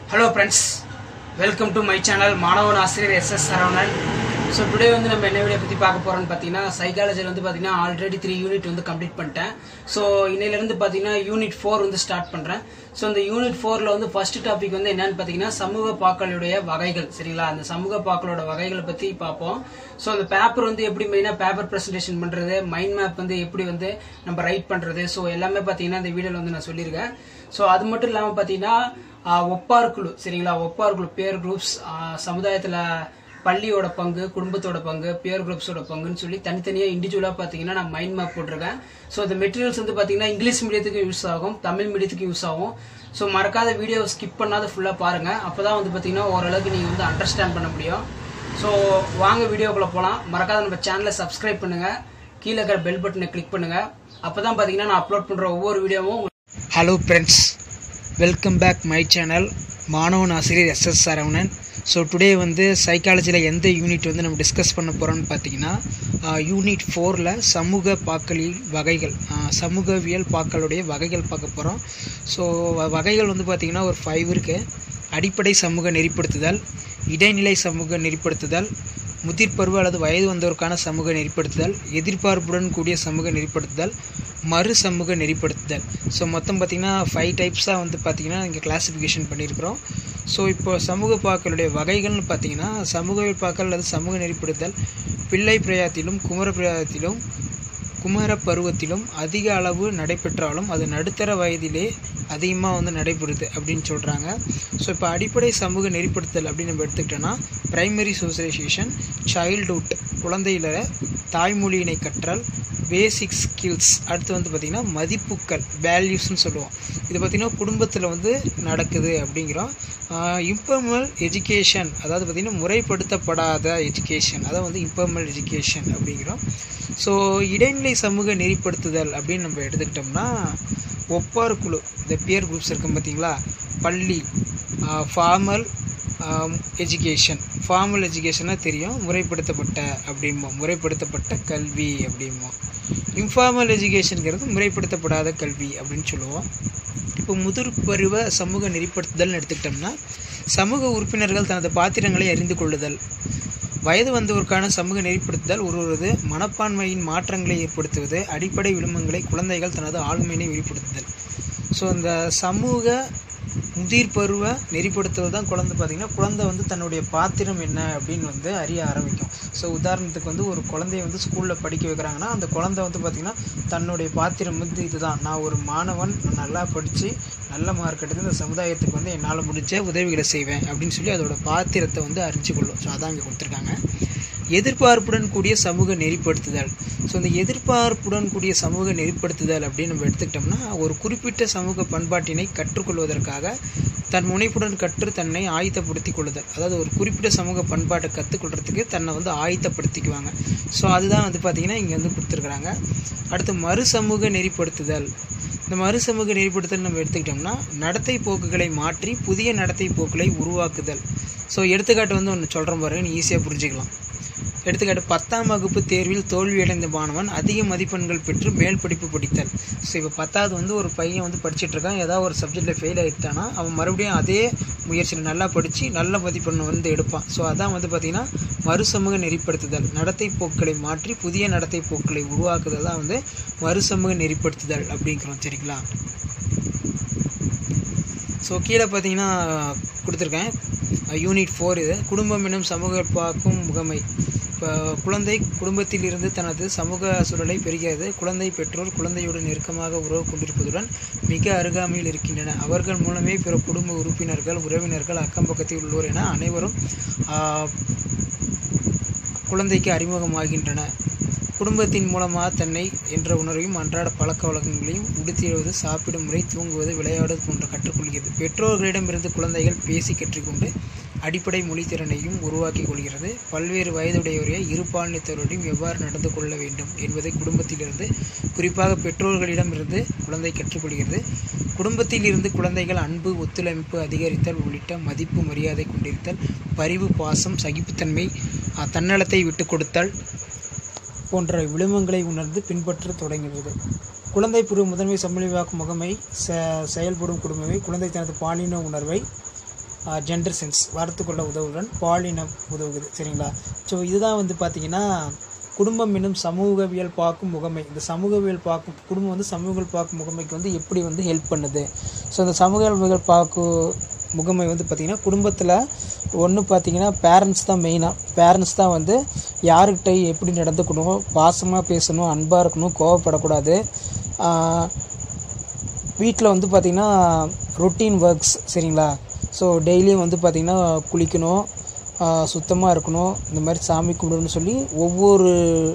hello friends welcome to my channel மாணவன் ஆசிரியர் S S Saravanan so today வந்து நம்ம என்ன வீடியோ பற்றி பார்க்க போகிறோம்னு பார்த்தீங்கன்னா சைக்காலஜியில் வந்து பார்த்தீங்கன்னா ஆல்ரெடி த்ரீ யூனிட் வந்து கம்ப்ளீட் பண்ணிட்டேன் ஸோ இன்னையிலேருந்து பார்த்தீங்கன்னா யூனிட் ஃபோர் வந்து ஸ்டார்ட் பண்ணுறேன் ஸோ இந்த யூனிட் ஃபோரில் வந்து ஃபர்ஸ்ட் டாபிக் வந்து என்னன்னு பார்த்தீங்கன்னா சமூக பாக்களுடைய வகைகள் சரிங்களா அந்த சமூக பாக்களோட வகைகளை பற்றி பார்ப்போம் ஸோ அந்த பேப்பர் வந்து எப்படி மெயினாக பேப்பர் ப்ரெசன்டேஷன் பண்ணுறது மைண்ட் மேப் வந்து எப்படி வந்து நம்ம ரைட் பண்ணுறது ஸோ எல்லாமே பார்த்தீங்கன்னா இந்த வீடியோவில் வந்து நான் சொல்லியிருக்கேன் ஸோ அது மட்டும் இல்லாமல் பார்த்தீங்கன்னா ஆஹ் ஒப்பார் குழு சரிங்களா ஒப்பார் குழு பேர் குரூப்ஸ் சமுதாயத்தில் பள்ளியோட பங்கு குடும்பத்தோட பங்கு பியர் குரூப்ஸோட பங்குன்னு சொல்லி தனித்தனியாக இண்டிவிஜுவலாக பார்த்தீங்கன்னா நான் மைண்ட் மேப் போட்டிருக்கேன் ஸோ இந்த மெட்டீரியல்ஸ் வந்து பார்த்தீங்கன்னா இங்கிலீஷ் மீடியத்துக்கு யூஸ் ஆகும் தமிழ் மீடியத்துக்கு யூஸ் ஆகும் ஸோ மறக்காத வீடியோ ஸ்கிப் பண்ணாத ஃபுல்லாக பாருங்கள் அப்போ தான் வந்து பார்த்தீங்கன்னா ஓரளவுக்கு நீங்கள் வந்து அண்டர்ஸ்டாண்ட் பண்ண முடியும் ஸோ வாங்க வீடியோக்குள்ளே போகலாம் மறக்காத நம்ம சேனலை சப்ஸ்கிரைப் பண்ணுங்கள் கீழே இருக்கிற பெல் பட்டனை கிளிக் பண்ணுங்கள் அப்போ தான் பார்த்தீங்கன்னா நான் அப்லோட் பண்ணுற ஒவ்வொரு வீடியோவும் hello friends welcome back my channel மாணவன் ஆசிரியர் எஸ் எஸ் சரவணன் ஸோ டுடே வந்து சைக்காலஜியில் எந்த யூனிட் வந்து நம்ம டிஸ்கஸ் பண்ண போகிறோம்னு பார்த்தீங்கன்னா யூனிட் ஃபோரில் சமூக பாக்களின் வகைகள் ஆஹ் சமூகவியல் பாக்களுடைய வகைகள் பார்க்க போகிறோம் ஸோ வகைகள் வந்து பார்த்திங்கன்னா ஒரு ஃபைவ் இருக்குது அடிப்படை சமூக நெறிப்படுத்துதல் இடைநிலை சமூக நெறிப்படுத்துதல் முதிர்பருவ அல்லது வயது வந்தோருக்கான சமூக நெறிப்படுத்துதல் எதிர்பார்ப்புடன் கூடிய சமூக நெறிப்படுத்துதல் மறு சமூக நெறிப்படுத்துதல் ஸோ மொத்தம் பார்த்திங்கன்னா ஃபைவ் டைப்ஸாக வந்து பார்த்திங்கன்னா இங்கே கிளாஸிஃபிகேஷன் பண்ணியிருக்கிறோம் ஸோ இப்போ சமூக பாக்களுடைய வகைகள்னு பார்த்தீங்கன்னா சமூக பாக்கள் அல்லது சமூக நெறிப்படுத்தல் பிள்ளை பிரயாத்திலும் குமர பிரயாத்திலும் குமர பருவத்திலும் அதிக அளவு நடைபெற்றாலும் அது நடுத்தர வயதிலே அதிகமாக வந்து நடைபெறுது அப்படின்னு சொல்கிறாங்க ஸோ இப்போ அடிப்படை சமூக நெறிப்படுத்தல் அப்படின்னு நம்ம எடுத்துக்கிட்டோன்னா பிரைமரி சோசியலைசேஷன் சைல்டுஹுட் குழந்தையில தாய்மொழியினை கற்றல் பேசிக் ஸ்கில்ஸ் அடுத்து வந்து பார்த்திங்கன்னா மதிப்புக்கள் வேல்யூஸ்னு சொல்லுவோம் இது பார்த்திங்கன்னா குடும்பத்தில் வந்து நடக்குது அப்படிங்கிறோம் இம்பர்மல் எஜுகேஷன் அதாவது பார்த்திங்கன்னா முறைப்படுத்தப்படாத எஜுகேஷன் அதாவது வந்து இம்பர்மல் எஜுகேஷன் அப்படிங்கிறோம் ஸோ இடைநிலை சமூக நெறிப்படுத்துதல் அப்படின்னு நம்ம எடுத்துக்கிட்டோம்னா ஒப்பார் குழு இந்த பியர் குரூப்ஸ் இருக்கும் பார்த்தீங்களா பள்ளி ஃபார்மல் எஜுகேஷன் ஃபார்மல் எஜுகேஷனாக தெரியும் முறைப்படுத்தப்பட்ட அப்படிம்போம் முறைப்படுத்தப்பட்ட கல்வி அப்படிம்போம் இன்ஃபார்மல் எஜுகேஷனுங்கிறது முறைப்படுத்தப்படாத கல்வி அப்படின்னு சொல்லுவோம் இப்போ முதிர் பருவ சமூக நெறிப்படுத்துதல்னு எடுத்துக்கிட்டோம்னா சமூக உறுப்பினர்கள் தனது பாத்திரங்களை அறிந்து கொள்ளுதல் வயது வந்தோருக்கான சமூக நெறிப்படுத்துதல் ஒருவரது மனப்பான்மையின் மாற்றங்களை ஏற்படுத்துவது அடிப்படை விளிம்பங்களை குழந்தைகள் தனது ஆளுமையினை வெளிப்படுத்துதல் ஸோ இந்த சமூக முதிர் பருவ நெறிப்படுத்துவது தான் குழந்தை பார்த்திங்கன்னா குழந்தை வந்து தன்னுடைய பாத்திரம் என்ன அப்படின்னு வந்து அறிய ஆரம்பிக்கும் ஸோ உதாரணத்துக்கு வந்து ஒரு குழந்தைய வந்து ஸ்கூலில் படிக்க வைக்கிறாங்கன்னா அந்த குழந்தை வந்து பார்த்திங்கன்னா தன்னுடைய பாத்திரம் வந்து இதுதான் நான் ஒரு மாணவன் நான் நல்லா படித்து நல்ல மார்க் எடுத்து இந்த சமுதாயத்துக்கு வந்து என்னால் முடிஞ்ச உதவிகளை செய்வேன் அப்படின்னு சொல்லி அதோட பாத்திரத்தை வந்து அறிஞ்சு கொள்ளும் ஸோ அதான் இங்கே கொடுத்துருக்காங்க எதிர்பார்ப்புடன் கூடிய சமூக நெறிப்படுத்துதல் ஸோ இந்த எதிர்பார்ப்புடன் கூடிய சமூக நெறிப்படுத்துதல் அப்படின்னு நம்ம எடுத்துக்கிட்டோம்னா ஒரு குறிப்பிட்ட சமூக பண்பாட்டினை கற்றுக்கொள்வதற்காக தன் முனைப்புடன் கற்று தன்னை ஆயத்தப்படுத்திக் கொள்ளுதல் அதாவது ஒரு குறிப்பிட்ட சமூக பண்பாட்டை கற்றுக்கொள்றதுக்கு தன்னை வந்து ஆயத்தப்படுத்திக்குவாங்க ஸோ அதுதான் வந்து பார்த்திங்கன்னா இங்கே வந்து கொடுத்துருக்குறாங்க அடுத்து மறு சமூக நெறிப்படுத்துதல் இந்த மறு சமூக நெறிப்படுத்தல் நம்ம எடுத்துக்கிட்டோம்னா நடத்தை போக்குகளை மாற்றி புதிய நடத்தை போக்குகளை உருவாக்குதல் ஸோ எடுத்துக்காட்டு வந்து ஒன்று சொல்கிறேன் பாருங்க நீ ஈஸியாக புரிஞ்சுக்கலாம் எடுத்துக்காட்டு பத்தாம் வகுப்பு தேர்வில் தோல்வியடைந்த மாணவன் அதிக மதிப்பெண்கள் பெற்று மேல் படிப்பு படித்தல் ஸோ இப்போ பத்தாவது வந்து ஒரு பையன் வந்து படிச்சுட்டு இருக்கான் ஏதாவது ஒரு சப்ஜெக்டில் ஃபெயில் ஆகிட்டானா அவன் மறுபடியும் அதே முயற்சியில் நல்லா படித்து நல்ல மதிப்பெண் வந்து எடுப்பான் ஸோ அதான் வந்து பார்த்திங்கன்னா மறுசமூக நெறிப்படுத்துதல் நடத்தை போக்குகளை மாற்றி புதிய நடத்தை போக்குகளை உருவாக்குதல் தான் வந்து மறுசமூக நெறிப்படுத்துதல் அப்படிங்கிறோம் சரிங்களா ஸோ கீழே பார்த்தீங்கன்னா கொடுத்துருக்கேன் யூனிட் ஃபோர் இது குடும்பம் எனும் சமூக பார்க்கும் முகமை இப்போ குழந்தை குடும்பத்தில் இருந்து தனது சமூக சூழலை பெறுகிறது குழந்தை பெற்றோர் குழந்தையோடு நெருக்கமாக உறவு கொண்டிருப்பதுடன் மிக அருகாமையில் இருக்கின்றன அவர்கள் மூலமே பிற குடும்ப உறுப்பினர்கள் உறவினர்கள் அக்கம் பக்கத்தில் உள்ளோர் என அனைவரும் குழந்தைக்கு அறிமுகமாகின்றன குடும்பத்தின் மூலமாக தன்னை என்ற உணர்வையும் அன்றாட பழக்க வழக்கங்களையும் உடுத்திடுவது சாப்பிடும் முறை தூங்குவது விளையாடுவது போன்ற கற்றுக்கொள்கிறது பெற்றோர்களிடமிருந்து குழந்தைகள் பேசி கற்றுக்கொண்டு அடிப்படை மொழி திறனையும் உருவாக்கிக் கொள்கிறது பல்வேறு வயதுடையோரைய இருபாலினத்தவரோடையும் எவ்வாறு நடந்து கொள்ள வேண்டும் என்பதை குடும்பத்திலிருந்து குறிப்பாக பெற்றோர்களிடமிருந்து குழந்தை கற்றுக்கொள்கிறது குடும்பத்தில் இருந்து குழந்தைகள் அன்பு ஒத்துழைப்பு அதிகரித்தல் உள்ளிட்ட மதிப்பு மரியாதை கொண்டிருத்தல் பரிவு பாசம் சகிப்புத்தன்மை தன்னலத்தை விட்டு கொடுத்தல் போன்ற விளிம்பங்களை உணர்ந்து பின்பற்ற தொடங்குகிறது குழந்தை பருவ முதன்மை சமநிலைவாக்கும் முகமை செ செயல்படும் குடும்பமே குழந்தை தனது பாலின உணர்வை ஜெண்டர் சென்ஸ் வரத்துக்குள்ள உதவுடன் பாலினம் உதவுது சரிங்களா ஸோ இதுதான் வந்து பார்த்தீங்கன்னா குடும்பம் என்னும் சமூகவியல் பார்க்கும் முகமை இந்த சமூகவியல் பார்க்கும் குடும்பம் வந்து சமூகவியல் பார்க்கும் முகமைக்கு வந்து எப்படி வந்து ஹெல்ப் பண்ணுது ஸோ இந்த சமூகவியல் பார்க்கும் முகமை வந்து பார்த்திங்கன்னா குடும்பத்தில் ஒன்று பார்த்தீங்கன்னா பேரண்ட்ஸ் தான் மெயினாக பேரண்ட்ஸ் தான் வந்து யாருக்கிட்ட எப்படி நடந்துக்கணும் பாசமாக பேசணும் அன்பாக இருக்கணும் கோவப்படக்கூடாது வீட்டில் வந்து பார்த்திங்கன்னா ரொட்டீன் ஒர்க்ஸ் சரிங்களா ஸோ டெய்லியும் வந்து பார்த்திங்கன்னா குளிக்கணும் சுத்தமாக இருக்கணும் இந்த மாதிரி சாமி கும்பிடணும்னு சொல்லி ஒவ்வொரு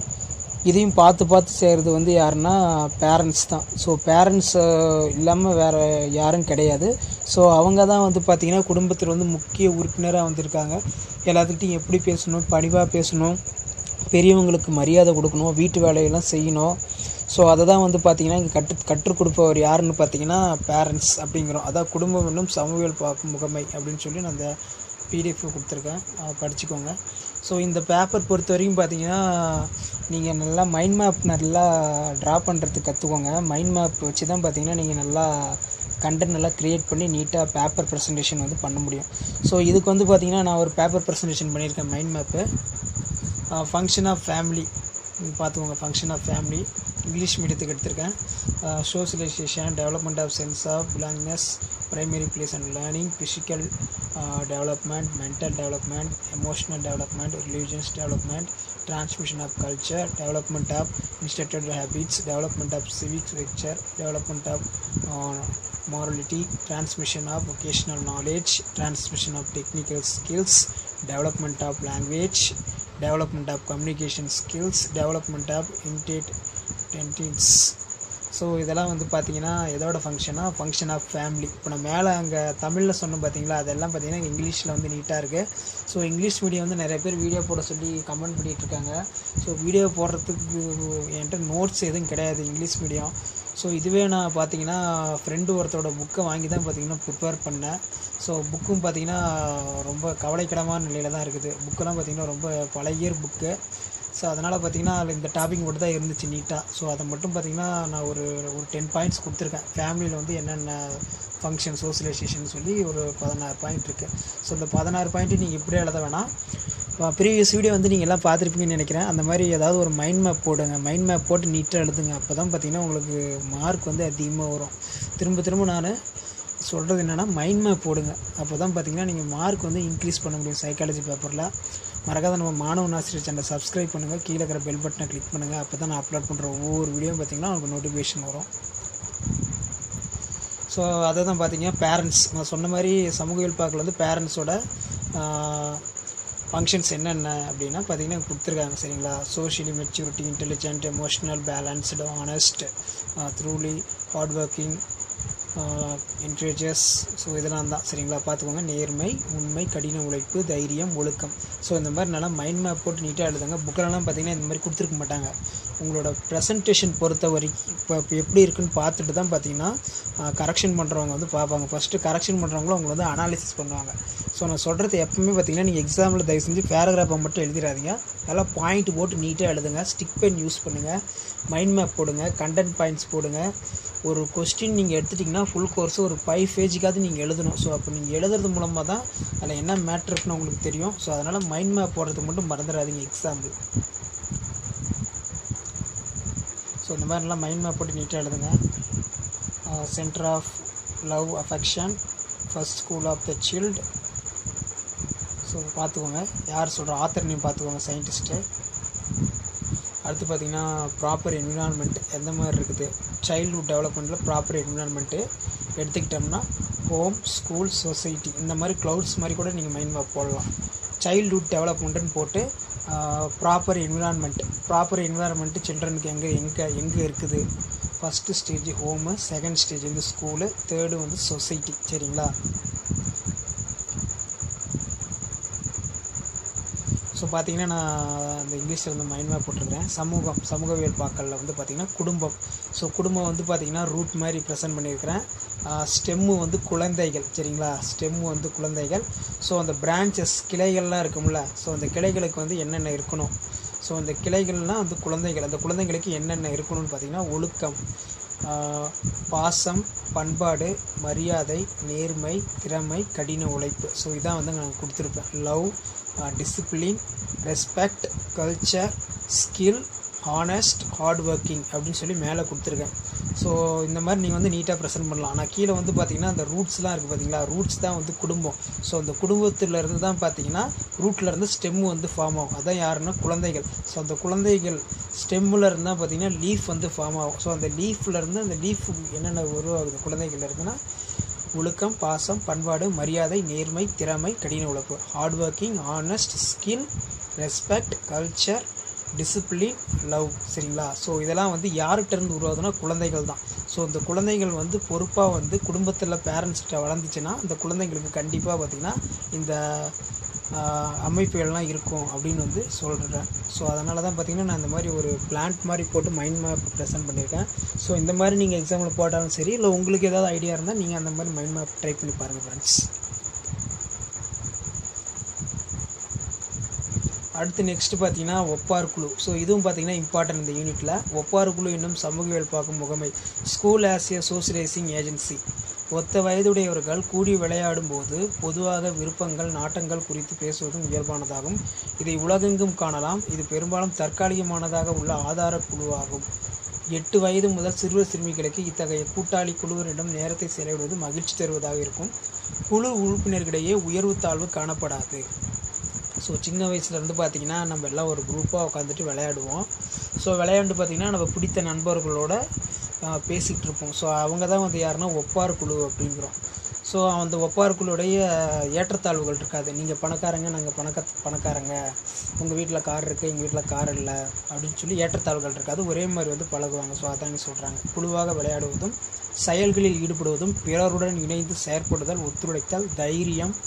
இதையும் பார்த்து பார்த்து செய்கிறது வந்து யாருன்னா பேரண்ட்ஸ் தான் ஸோ பேரண்ட்ஸ் இல்லாமல் வேறு யாரும் கிடையாது ஸோ அவங்க தான் வந்து பார்த்திங்கன்னா குடும்பத்தில் வந்து முக்கிய உறுப்பினராக வந்திருக்காங்க எல்லாத்துக்கிட்டையும் எப்படி பேசணும் பணிவாக பேசணும் பெரியவங்களுக்கு மரியாதை கொடுக்கணும் வீட்டு வேலையெல்லாம் செய்யணும் ஸோ அதை தான் வந்து பார்த்திங்கன்னா இங்கே கற்று கற்றுக் கொடுப்பவர் யாருன்னு பார்த்தீங்கன்னா பேரண்ட்ஸ் அப்படிங்கிறோம் அதான் குடும்பம் என்னும் சமூகவியல் பார்க்கும் முகமை அப்படின்னு சொல்லி நான் அந்த பிடிஎஃப் கொடுத்துருக்கேன் அதை படிச்சுக்கோங்க ஸோ இந்த பேப்பர் பொறுத்த வரைக்கும் பார்த்தீங்கன்னா நீங்கள் நல்லா மைண்ட் மேப் நல்லா ட்ரா பண்ணுறதுக்கு கற்றுக்கோங்க மைண்ட் மேப் வச்சு தான் பார்த்தீங்கன்னா நீங்கள் நல்லா கண்டென்ட் நல்லா க்ரியேட் பண்ணி நீட்டாக பேப்பர் ப்ரெசன்டேஷன் வந்து பண்ண முடியும் ஸோ இதுக்கு வந்து பார்த்தீங்கன்னா நான் ஒரு பேப்பர் ப்ரெசன்டேஷன் பண்ணியிருக்கேன் mind map function of family பார்த்துக்கோங்க ஃபங்க்ஷன் ஆஃப் ஃபேமிலி இங்கிலீஷ் மீடியத்துக்கு எடுத்திருக்கேன் socialisation development of sense of belongingness primary place and learning physical development mental development emotional development religious development transmission of culture development of instituted habits development of civic structure development of uh, morality transmission of vocational knowledge transmission of technical skills development of language development of communication skills development of intelligence so இதெல்லாம் வந்து பார்த்தீங்கன்னா எதோட ஃபங்க்ஷனாக function of family இப்போ நான் மேலே அங்கே தமிழில் சொன்னோம் பார்த்தீங்களா அதெல்லாம் பார்த்தீங்கன்னா இங்கிலீஷில் வந்து நீட்டாக இருக்குது ஸோ இங்கிலீஷ் மீடியம் வந்து நிறைய பேர் வீடியோ போட சொல்லி கமெண்ட் பண்ணிகிட்டு இருக்காங்க ஸோ வீடியோ போடுறதுக்கு என்கிட்ட நோட்ஸ் எதுவும் கிடையாது இங்கிலீஷ் மீடியம் ஸோ இதுவே நான் பார்த்தீங்கன்னா ஃப்ரெண்டு ஒருத்தரோட புக்கை வாங்கி தான் பார்த்தீங்கன்னா ப்ரிப்பேர் பண்ணேன் ஸோ புக்கும் பார்த்தீங்கன்னா ரொம்ப கவலைக்கிடமான நிலையில் தான் இருக்குது புக்கெல்லாம் பார்த்தீங்கன்னா ரொம்ப பழைய புக்கு ஸோ அதனால் பார்த்தீங்கன்னா அதில் இந்த டாபிக் மட்டும் தான் இருந்துச்சு நீட்டாக ஸோ அதை மட்டும் பார்த்தீங்கன்னா நான் ஒரு ஒரு டென் பாயிண்ட்ஸ் கொடுத்துருக்கேன் ஃபேமிலியில் வந்து என்னென்ன ஃபங்க்ஷன் சோசியலைசேஷன் சொல்லி ஒரு பதினாறு பாயிண்ட் இருக்குது ஸோ இந்த பதினாறு பாயிண்ட்டு நீங்கள் இப்படியே எழுத வேணாம் ப்ரீவியஸ் வீடியோ வந்து நீங்கள் எல்லாம் பார்த்துருப்பீங்கன்னு நினைக்கிறேன் அந்த மாதிரி ஏதாவது ஒரு மைண்ட் மேப் போடுங்க மைண்ட் மேப் போட்டு நீட்டாக எழுதுங்க அப்போ தான் பார்த்தீங்கன்னா உங்களுக்கு மார்க் வந்து அதிகமாக வரும் திரும்ப திரும்ப நான் சொல்கிறது என்னென்னா மைண்ட் மேப் போடுங்க அப்போ தான் பார்த்தீங்கன்னா நீங்கள் மார்க் வந்து இன்க்ரீஸ் பண்ண முடியும் சைக்காலஜி பேப்பரில் மறக்காத நம்ம மாணவன் ஆசிரியர் சேனலை சப்ஸ்கிரைப் பண்ணுங்கள் கீழே இருக்கிற பெல் பட்டனை கிளிக் பண்ணுங்கள் அப்போ தான் நான் அப்லோட் பண்ணுற ஒவ்வொரு வீடியோவும் பார்த்தீங்கன்னா உங்களுக்கு நோட்டிஃபிகேஷன் வரும் ஸோ அதை தான் பார்த்தீங்க பேரண்ட்ஸ் நான் சொன்ன மாதிரி சமூகவியல் பார்க்கல வந்து பேரண்ட்ஸோட ஃபங்க்ஷன்ஸ் என்னென்ன அப்படின்னா பார்த்தீங்கன்னா கொடுத்துருக்காங்க சரிங்களா socially maturity intelligent emotional balanced honest truly hard working encourages so இதெல்லாம் தான் சரிங்களா பார்த்துக்கோங்க நேர்மை உண்மை கடின உழைப்பு தைரியம் ஒழுக்கம் ஸோ இந்த மாதிரி நல்லா மைண்ட் மேப் போட்டு நீட்டாக எழுதுங்க புக்கிலலாம் பார்த்தீங்கன்னா இந்த மாதிரி கொடுத்துருக்க மாட்டாங்க உங்களோட ப்ரெசன்டேஷன் பொறுத்த வரைக்கும் இப்போ இப்போ எப்படி இருக்குன்னு பார்த்துட்டு தான் பார்த்தீங்கன்னா கரெக்ஷன் பண்ணுறவங்க வந்து பார்ப்பாங்க ஃபஸ்ட்டு கரெக்ஷன் பண்ணுறவங்களும் அவங்க வந்து அனாலிசிஸ் பண்ணுவாங்க ஸோ நான் சொல்கிறது எப்பவுமே பார்த்தீங்கன்னா நீங்கள் எக்ஸாமில் தயவு செஞ்சு பேராகிராஃபை மட்டும் எழுதிடாதீங்க நல்லா பாயிண்ட் போட்டு நீட்டாக எழுதுங்க ஸ்டிக் பென் யூஸ் பண்ணுங்கள் மைண்ட் மேப் போடுங்க கண்டென்ட் பாயிண்ட்ஸ் போடுங்க ஒரு கொஸ்டின் நீங்கள் எடுத்துட்டிங்கன்னா ஃபுல் கோர்ஸ் ஒரு ஃபைவ் பேஜுக்காவது நீங்கள் எழுதணும் ஸோ அப்போ நீங்கள் எழுதுறது மூலமாக தான் அதில் என்ன மேட்ரு இருக்குன்னு உங்களுக்கு தெரியும் ஸோ அதனால் மைண்ட் மேப் போடுறதுக்கு மட்டும் மறந்துடாதீங்க எக்ஸாம்பிள் ஸோ இந்த மாதிரிலாம் மைண்ட் மேப் போட்டு நீட்டாக எழுதுங்க centre of love affection first school of the child so பார்த்துக்கோங்க யார் சொல்கிற ஆத்தர் நேம் பார்த்துக்கோங்க சயின்டிஸ்ட்டு அடுத்து பார்த்திங்கன்னா ப்ராப்பர் என்விரான்மெண்ட் எந்த மாதிரி இருக்குது சைல்ட்ஹுட் டெவலப்மெண்ட்டில் ப்ராப்பர் என்விரான்மெண்ட்டு எடுத்துக்கிட்டோம்னா ஹோம் ஸ்கூல் சொசைட்டி இந்த மாதிரி க்ளவுட்ஸ் மாதிரி கூட நீங்கள் மைண்ட் மேப் போடலாம் சைல்ட்ஹுட் டெவலப்மெண்ட்டுன்னு போட்டு ப்ராப்பர் என்விரான்மெண்ட் ப்ராப்பர் என்விரான்மெண்ட்டு சில்ட்ரனுக்கு எங்கே எங்கே எங்கே இருக்குது first stage home second stage வந்து ஸ்கூலு தேர்டு வந்து சொசைட்டி சரிங்களா ஸோ பார்த்தீங்கன்னா நான் அந்த இங்கிலீஷில் வந்து மைண்ட் மேப் போட்டிருக்கிறேன் சமூகம் சமூகவியல் பாக்கலில் வந்து பார்த்திங்கன்னா குடும்பம் ஸோ குடும்பம் வந்து பார்த்திங்கன்னா ரூட் மாதிரி ப்ரெசென்ட் பண்ணியிருக்கிறேன் ஸ்டெம்மு வந்து குழந்தைகள் சரிங்களா ஸ்டெம்மு வந்து குழந்தைகள் ஸோ அந்த பிரான்ச்சஸ் கிளைகள்லாம் இருக்கும்ல ஸோ அந்த கிளைகளுக்கு வந்து என்னென்ன இருக்கணும் ஸோ அந்த கிளைகள்னால் வந்து குழந்தைகள் அந்த குழந்தைங்களுக்கு என்னென்ன இருக்கணும்னு பார்த்திங்கன்னா ஒழுக்கம் ஆஹ், பாசம் பண்பாடு மரியாதை நேர்மை திறமை கடின உழைப்பு ஸோ இதான் வந்து நான் கொடுத்துருப்பேன் love discipline respect culture skill honest hard working அப்படின்னு சொல்லி மேலே கொடுத்துருக்கேன் ஸோ இந்த மாதிரி நீங்கள் வந்து நீட்டாக ப்ரெசென்ட் பண்ணலாம் ஆனால் கீழே வந்து பார்த்தீங்கன்னா அந்த ரூட்ஸ்லாம் இருக்குது பார்த்தீங்களா ரூட்ஸ் தான் வந்து குடும்பம் ஸோ அந்த குடும்பத்துல இருந்து தான் பார்த்தீங்கன்னா ரூட்ல இருந்து ஸ்டெம் வந்து ஃபார்ம் ஆகும் அதான் யாருன்னா குழந்தைகள் ஸோ அந்த குழந்தைகள் ஸ்டெம்மில் இருந்தால் பார்த்தீங்கன்னா லீஃப் வந்து ஃபார்ம் ஆகும் ஸோ அந்த லீஃப்ல இருந்து அந்த லீஃப் என்னென்ன உருவாகுது குழந்தைகள் இருந்துன்னா ஒழுக்கம் பாசம் பண்பாடு மரியாதை நேர்மை திறமை கடின உழைப்பு hard working honest skill respect culture discipline love சரிங்களா ஸோ இதெல்லாம் வந்து யார்கிட்ட இருந்து உருவாகுதுன்னா குழந்தைகள் தான் ஸோ இந்த குழந்தைகள் வந்து பொறுப்பாக வந்து குடும்பத்தில் பேரண்ட்ஸ்கிட்ட வளர்ந்துச்சுன்னா அந்த குழந்தைங்களுக்கு கண்டிப்பாக பார்த்திங்கன்னா இந்த ஆஹ், அமைப்புகள்லாம் இருக்கும் அப்படின்னு வந்து சொல்கிறேன் ஸோ அதனால தான் பார்த்திங்கன்னா நான் இந்த மாதிரி ஒரு பிளான்ட் மாதிரி போட்டு மைண்ட் மேப் ப்ரெசென்ட் பண்ணியிருக்கேன் ஸோ இந்த மாதிரி நீங்கள் எக்ஸாம்பிள் போட்டாலும் சரி இல்லை உங்களுக்கு ஏதாவது ஐடியா இருந்தால் நீங்கள் அந்த மாதிரி மைண்ட் மேப் ட்ரை பண்ணி பாருங்கள் ஃப்ரெண்ட்ஸ் அடுத்து நெக்ஸ்ட் பார்த்தீங்கன்னா ஒப்பார் குழு ஸோ இதுவும் பார்த்தீங்கன்னா இம்பார்ட்டன்ட் இந்த யூனிட்டில் ஒப்பார் குழு என்னும் சமூகவியல் பார்க்கும் முகமை school as a socialising agency ஒத்த வயதுடையவர்கள் கூடி விளையாடும் போது பொதுவாக விருப்பங்கள் நாட்டங்கள் குறித்து பேசுவதும் இயல்பானதாகும் இதை உலகெங்கும் காணலாம் இது பெரும்பாலும் தற்காலிகமானதாக உள்ள ஆதார குழுவாகும் எட்டு வயது முதல் சிறுவர் சிறுமிகளுக்கு இத்தகைய கூட்டாளி குழுவினரிடம் நேரத்தை செலவிடுவது மகிழ்ச்சி தருவதாக இருக்கும் குழு உறுப்பினர்களிடையே உயர்வு தாழ்வு காணப்படாது ஸோ சின்ன வயசுலேருந்து பார்த்தீங்கன்னா நம்ம எல்லாம் ஒரு குரூப்பாக உட்காந்துட்டு விளையாடுவோம் ஸோ விளையாண்டு பார்த்தீங்கன்னா நம்ம பிடித்த நண்பர்களோட ஆஹ், பேசிக்கிட்டு இருப்போம் ஸோ அவங்க தான் வந்து யாருன்னா ஒப்பார் குழு அப்படிங்கிறோம் ஸோ அந்த ஒப்பார் குழுவுடைய ஏற்றத்தாழ்வுகள் இருக்காது நீங்கள் பணக்காரங்க நாங்கள் பணக்க பணக்காரங்க உங்கள் வீட்டில் கார் இருக்குது எங்கள் வீட்டில் கார் இல்லை அப்படின்னு சொல்லி ஏற்றத்தாழ்வுகள் இருக்காது ஒரே மாதிரி வந்து பழகுவாங்க ஸோ அதாங்க சொல்கிறாங்க குழுவாக விளையாடுவதும் செயல்களில் ஈடுபடுவதும் பிறருடன் இணைந்து செயற்படுதல் ஒத்துழைத்தல் தைரியம்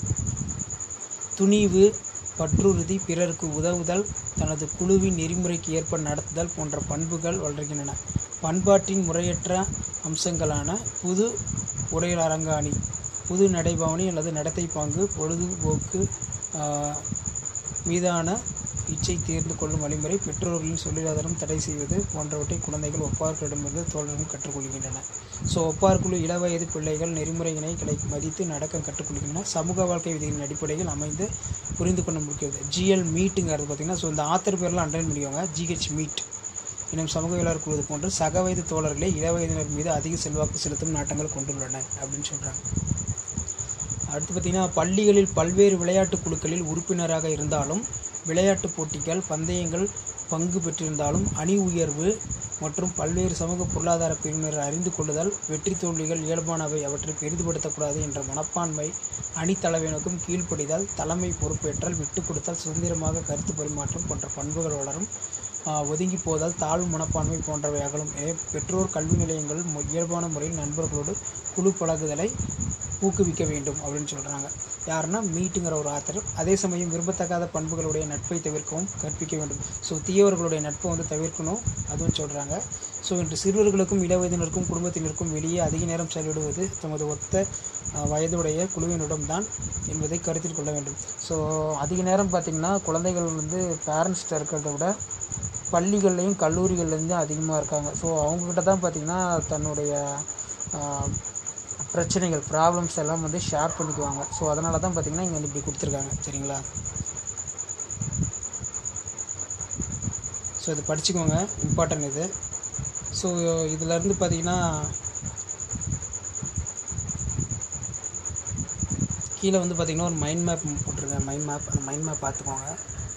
துணிவு பற்றுறுதி பிறருக்கு உதவுதல் தனது குழுவின் நெறிமுறைக்கு ஏற்ப நடத்துதல் போன்ற பண்புகள் வளர்கின்றன பண்பாட்டின் முறையற்ற அம்சங்களான புது உடையல் அரங்காணி புது நடைபாவனி அல்லது நடத்தை பாங்கு பொழுதுபோக்கு ஆஹ், மீதான இச்சை தேர்ந்து கொள்ளும் வழிமுறை பெற்றோர்களின் சொல்லிலாதாரம் தடை செய்வது போன்றவற்றை குழந்தைகள் ஒப்பார்களிடமிருந்து தோழரும் கற்றுக்கொள்கின்றன ஸோ ஒப்பார்குழு இளவயது பிள்ளைகள் நெறிமுறைகளை கிளை மதித்து நடக்க கற்றுக்கொள்கின்றன சமூக வாழ்க்கை விதிகளின் அடிப்படையில் அமைந்து புரிந்து கொள்ள முடிகிறது ஜிஎல் மீட்டுங்கிறது பார்த்தீங்கன்னா ஸோ இந்த ஆத்தர் பேர்லாம் அண்டர்லைன் பண்ணிக்கோங்க ஜிஹெச் மீட் இன்னும் சமூகவியலாளர் குழுவது போன்று சக வயது தோழர்களே இளவயதினர் மீது அதிக செல்வாக்கு செலுத்தும் நாட்டங்கள் கொண்டுள்ளன அப்படின்னு சொல்கிறாங்க அடுத்து பார்த்திங்கன்னா பள்ளிகளில் பல்வேறு விளையாட்டுக் குழுக்களில் உறுப்பினராக இருந்தாலும் விளையாட்டுப் போட்டிகள் பந்தயங்கள் பங்கு பெற்றிருந்தாலும் அணி உயர்வு மற்றும் பல்வேறு சமூக பொருளாதார பிரிவினர் அறிந்து கொள்ளுதல் வெற்றி தோல்விகள் இயல்பானவை அவற்றை பெரிதுபடுத்தக்கூடாது என்ற மனப்பான்மை அணி தலைவனுக்கும் கீழ்ப்படிதல் தலைமை பொறுப்பேற்றல் விட்டுக் கொடுத்தல் சுதந்திரமாக கருத்து பரிமாற்றம் போன்ற பண்புகள் வளரும் ஆஹ், ஒதுங்கி போதல் தாழ்வு மனப்பான்மை போன்றவை அகலும் எனவே பெற்றோர் கல்வி நிலையங்கள் மு- இயல்பான முறையில் நண்பர்களோடு குழு பழகுதலை ஊக்குவிக்க வேண்டும் அப்படின்னு சொல்கிறாங்க யாருன்னா மீட்டுங்கிற ஒரு ஆத்தர் அதே சமயம் விரும்பத்தகாத பண்புகளுடைய நட்பை தவிர்க்கவும் கற்பிக்க வேண்டும் ஸோ தீயவர்களுடைய நட்பை வந்து தவிர்க்கணும் அதுவும் சொல்கிறாங்க ஸோ இன்று சிறுவர்களுக்கும் இளவயதினருக்கும் குடும்பத்தினருக்கும் வெளியே அதிக நேரம் செலவிடுவது தமது ஒத்த அஹ், வயதுடைய குழுவினரிடம்தான் என்பதை கருத்தில் கொள்ள வேண்டும் ஸோ அதிக நேரம் பார்த்திங்கன்னா குழந்தைகள் வந்து பேரண்ட்ஸ்கிட்ட இருக்கிறத விட பள்ளிகள்லையும் கல்லூரிகள்லேருந்து அதிகமாக இருக்காங்க ஸோ அவங்கக்கிட்ட தான் பார்த்திங்கன்னா தன்னுடைய ஆஹ், பிரச்சனைகள் ப்ராப்ளம்ஸ் எல்லாம் வந்து ஷேர் பண்ணிக்குவாங்க ஸோ அதனால தான் பார்த்திங்கன்னா இங்கே வந்து இப்படி கொடுத்துருக்காங்க சரிங்களா ஸோ இது படிச்சுக்கோங்க இம்பார்ட்டன்ட் இது ஸோ இதிலேருந்து பார்த்தீங்கன்னா கீழே வந்து பார்த்தீங்கன்னா ஒரு மைண்ட் மேப் போட்டிருக்கேன் மைண்ட் மேப் அந்த மைண்ட் மேப் பார்த்துக்கோங்க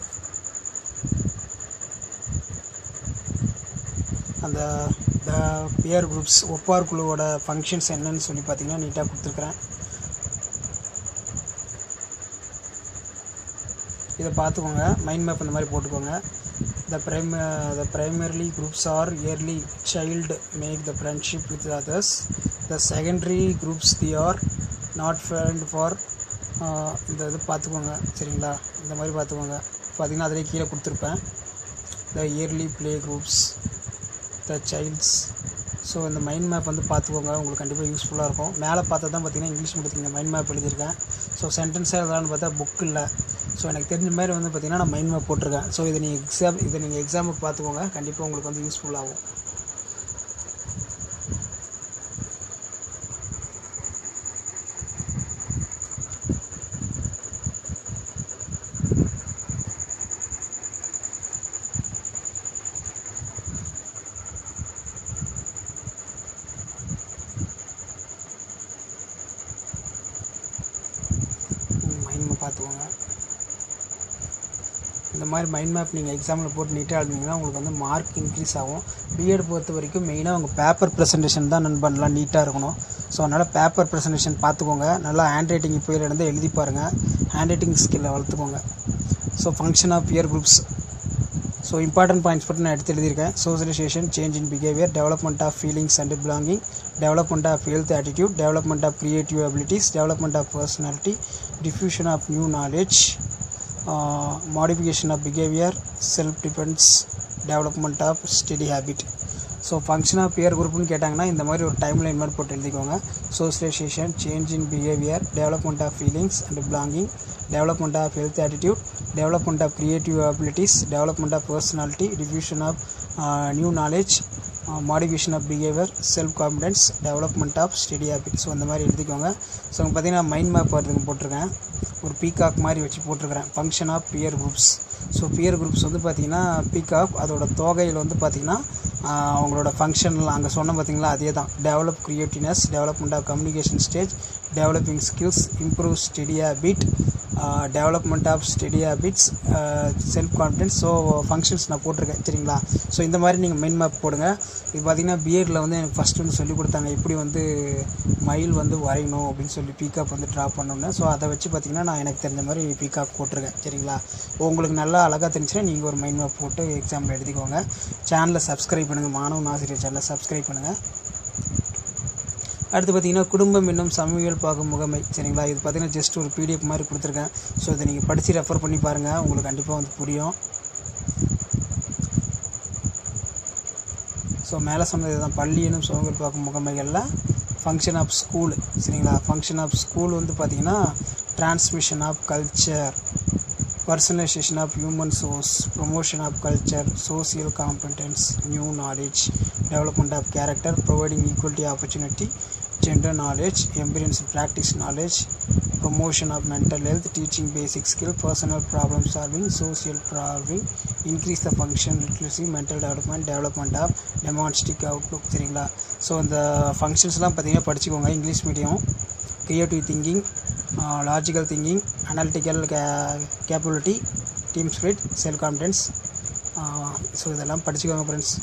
அந்த த பியர் குரூப்ஸ் ஒப்பார் குழுவோட ஃபங்க்ஷன்ஸ் என்னன்னு சொல்லி பார்த்தீங்கன்னா நீட்டாக கொடுத்துருக்குறேன் இதை பார்த்துக்கோங்க மைண்ட் மேப் இந்த மாதிரி போட்டுக்கோங்க the prime the primarily groups are early child make the friendship with others the secondary groups the are not friend for இந்த இது பார்த்துக்கோங்க சரிங்களா இந்த மாதிரி பார்த்துக்கோங்க பார்த்தீங்கன்னா அதிலே கீழே கொடுத்துருப்பேன் the early play groups the childs so இந்த மைண்ட் மேப் வந்து பார்த்துக்கோங்க உங்களுக்கு கண்டிப்பாக யூஸ்ஃபுல்லாக இருக்கும் மேலே பார்த்தா தான் பார்த்தீங்கன்னா இங்கிலீஷ் மீடியத்தில் மைண்ட் மேப் எழுதியிருக்கேன் ஸோ சென்டென்ஸாக எழுதலான்னு பார்த்தா புக் இல்லை ஸோ எனக்கு தெரிஞ்ச மாதிரி வந்து பார்த்தீங்கன்னா நான் மைண்ட் மேப் போட்டிருக்கேன் ஸோ இதை நீங்கள் எக்ஸாம் இதை நீங்கள் எக்ஸாமுக்கு பார்த்துக்கோங்க கண்டிப்பாக உங்களுக்கு வந்து யூஸ்ஃபுல்லாகும் பார்த்துக்கோங்க இந்த மாதிரி மைண்ட் மேப் நீங்கள் எக்ஸாமில் போட்டு நீட்டாக எழுதினீங்கன்னா உங்களுக்கு வந்து மார்க் இன்க்ரீஸ் ஆகும் பிஎட் பொறுத்த வரைக்கும் மெயினாக உங்கள் பேப்பர் ப்ரெசன்டேஷன் தான் நண்பன்லாம் நீட்டாக இருக்கணும் ஸோ அதனால் பேப்பர் ப்ரெசன்டேஷன் பார்த்துக்கோங்க நல்லா ஹேண்ட் ரைட்டிங் இப்போ இருந்து எழுதி பாருங்கள் ஹேண்ட் ரைட்டிங் ஸ்கில்லை வளர்த்துக்கோங்க so function of peer groups so important points மட்டும் நான் எடுத்து எழுதியிருக்கேன் socialisation change in behaviour development of feelings and belonging development of health attitude development of creative abilities development of personality diffusion of new knowledge modification of behaviour self defence development of study habit so function of peer குரூப்னு கேட்டாங்கன்னா இந்த மாதிரி ஒரு time line மாதிரி போட்டு எழுதிக்கோங்க socialisation change in behaviour development of feelings and belonging development of health attitude development of creative abilities development of personality diffusion of new knowledge modification of behaviour self confidence development of study habit so இந்த மாதிரி எழுதிக்கோங்க so இங்கே பார்த்தீங்கன்னா mind map வரதுக்கு போட்டிருக்கேன் ஒரு peacock மாதிரி வச்சு போட்டிருக்கிறேன் function of peer groups so peer groups வந்து பார்த்திங்கன்னா பீகாக் அதோட தொகையில் வந்து பார்த்திங்கன்னா ஆஹ், அவங்களோட ஃபங்க்ஷன்லாம் அங்கே சொன்ன பார்த்தீங்களா அதே தான் develop creativeness development of communication stage developing skills improve study habit development of study habits self confidence so functions நான் போட்டிருக்கேன் சரிங்களா ஸோ இந்த மாதிரி நீங்கள் மைண்ட் மேப் போடுங்க இது பார்த்தீங்கன்னா பிஎட்டில் வந்து எனக்கு ஃபஸ்ட்டு வந்து சொல்லி கொடுத்தாங்க எப்படி வந்து மயில் வந்து வரையணும் அப்படின்னு சொல்லி பீகாக் வந்து ட்ரா பண்ணணும்னு ஸோ அதை வச்சு பார்த்தீங்கன்னா நான் எனக்கு தெரிஞ்ச மாதிரி பீகாக் போட்டிருக்கேன் சரிங்களா உங்களுக்கு நல்லா அழகாக தெரிஞ்சுன்னா நீங்கள் ஒரு மைண்ட் மேப் போட்டு எக்ஸாமில் எழுதிக்கோங்க சேனலை சப்ஸ்கிரைப் பண்ணுங்கள் மாணவன் ஆசிரியர் சேனலை சப்ஸ்கிரைப் பண்ணுங்கள் அடுத்து பார்த்தீங்கன்னா குடும்பம் என்னும் சமூகல் பார்க்கும் முகமை சரிங்களா இது பார்த்தீங்கன்னா ஜஸ்ட் ஒரு பிடிஎஃப் மாதிரி கொடுத்துருக்கேன் ஸோ இதை நீங்கள் படித்து ரெஃபர் பண்ணி பாருங்கள் உங்களுக்கு கண்டிப்பாக வந்து புரியும் ஸோ மேலே சொன்னது தான் பள்ளி எனும் சமூகல் பார்க்கும் முகமைகளில் ஃபங்க்ஷன் ஆஃப் ஸ்கூல் சரிங்களா ஃபங்க்ஷன் ஆஃப் ஸ்கூல் வந்து பார்த்தீங்கன்னா transmission of culture personalisation of human source promotion of culture social competence new knowledge development of character providing equality opportunity gender knowledge, experience practice knowledge, promotion of mental health, teaching basic skill, personal problem solving, social solving, increase the function literacy, mental development, development of demonstrative outlook சரிங்களா so இந்த ஃபங்க்ஷன்ஸ்லாம் பார்த்தீங்கன்னா படிச்சுக்கோங்க English medium creative thinking logical thinking analytical capability team spirit self confidence so இதெல்லாம் படிச்சுக்கோங்க friends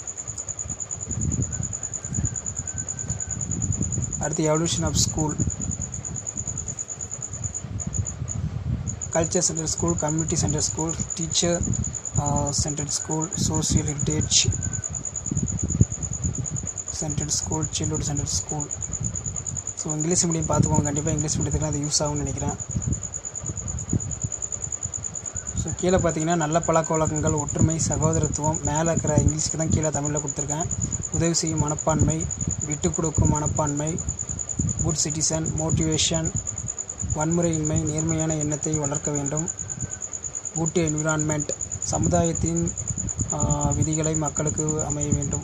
அடுத்து evolution of school culture centre school community centre school teacher centre school social heritage centre school children centre school so English medium பார்த்துக்கோங்க கண்டிப்பாக English மீடியத்துக்கு அது use ஆகும்னு நினைக்கிறேன் so கீழே பார்த்தீங்கன்னா நல்ல பழக்க வழக்கங்கள் ஒற்றுமை சகோதரத்துவம் மேலே இருக்கிற இங்கிலீஷ்க்கு தான் கீழே தமிழில் கொடுத்துருக்கேன் உதவி செய்யும் மனப்பான்மை விட்டு கொடுக்கும் மனப்பான்மை குட் சிட்டிசன் மோட்டிவேஷன் வன்முறையின்மை நேர்மையான எண்ணத்தை வளர்க்க வேண்டும் குட் என்விரான்மெண்ட் சமுதாயத்தின் ஆஹ், விதிகளை மக்களுக்கு அமைய வேண்டும்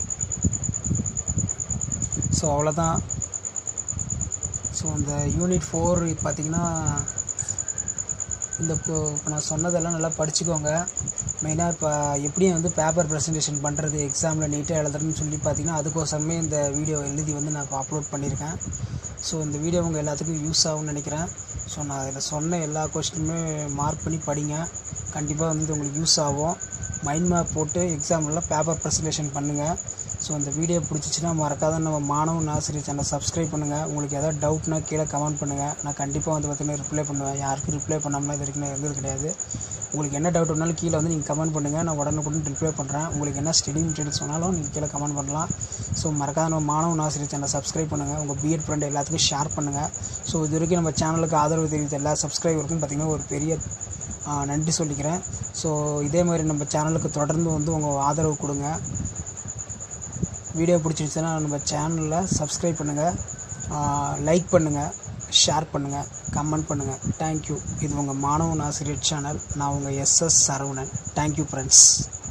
ஸோ அவ்வளோதான் ஸோ இந்த யூனிட் ஃபோர் பார்த்தீங்கன்னா இந்த இப்போ இப்போ நான் சொன்னதெல்லாம் நல்லா படிச்சுக்கோங்க மெயினாக இப்போ எப்படி வந்து பேப்பர் ப்ரெசன்டேஷன் பண்ணுறது எக்ஸாமில் நீட்டாக எழுதுறதுன்னு சொல்லி பார்த்தீங்கன்னா அதுக்கோசரமே இந்த வீடியோ எழுதி வந்து நான் இப்போ அப்லோட் பண்ணியிருக்கேன் ஸோ இந்த வீடியோ உங்கள் எல்லாத்துக்கும் யூஸ் ஆகும்னு நினைக்கிறேன் ஸோ நான் அதில் சொன்ன எல்லா கொஸ்டினுமே மார்க் பண்ணி படிங்க கண்டிப்பாக வந்து இது உங்களுக்கு யூஸ் ஆகும் மைண்ட் மேப் போட்டு எக்ஸாம்லாம் பேப்பர் ப்ரெசன்டேஷன் பண்ணுங்கள் ஸோ இந்த வீடியோ பிடிச்சிச்சின்னா மறக்காத நம்ம மாணவன் ஆசிரியர் சேனலை சப்ஸ்கிரைப் பண்ணுங்கள் உங்களுக்கு எதாவது டவுட்னா கீழே கமெண்ட் பண்ணுங்கள் நான் கண்டிப்பாக வந்து பார்த்தீங்கன்னா ரிப்ளை பண்ணுவேன் யாருக்கும் ரிப்ளை பண்ணாமல் இது வரைக்கும் நான் இருந்தது கிடையாது உங்களுக்கு என்ன டவுட் வேணாலும் கீழே வந்து நீங்கள் கமெண்ட் பண்ணுங்கள் நான் உடனுக்குடன் ரிப்ளை பண்ணுறேன் உங்களுக்கு என்ன ஸ்டடி மெட்டீரியல் சொன்னாலும் நீங்கள் கீழே கமெண்ட் பண்ணலாம் ஸோ மறக்காத நம்ம மாணவன் ஆசிரியர் சேனலை சப்ஸ்கிரைப் பண்ணுங்கள் உங்கள் பிஎட் ஃப்ரெண்ட் எல்லாத்துக்கும் ஷேர் பண்ணுங்கள் ஸோ இது வரைக்கும் நம்ம சேனலுக்கு ஆதரவு தெரிவித்த எல்லா சப்ஸ்கிரைபருக்கும் பார்த்திங்கன்னா ஒரு பெரிய ஆ, நன்றி சொல்லிக்கிறேன் ஸோ இதே மாதிரி நம்ம சேனலுக்கு தொடர்ந்து வந்து உங்கள் ஆதரவு கொடுங்க வீடியோ பிடிச்சிருச்சுன்னா நம்ம சேனலில் சப்ஸ்கிரைப் பண்ணுங்கள் லைக் பண்ணுங்கள் ஷேர் பண்ணுங்கள் கமெண்ட் பண்ணுங்கள் தேங்க்யூ இது உங்கள் மாணவன் ஆசிரியர் சேனல் நான் உங்கள் எஸ்எஸ் சரவணன் தேங்க்யூ ஃப்ரெண்ட்ஸ்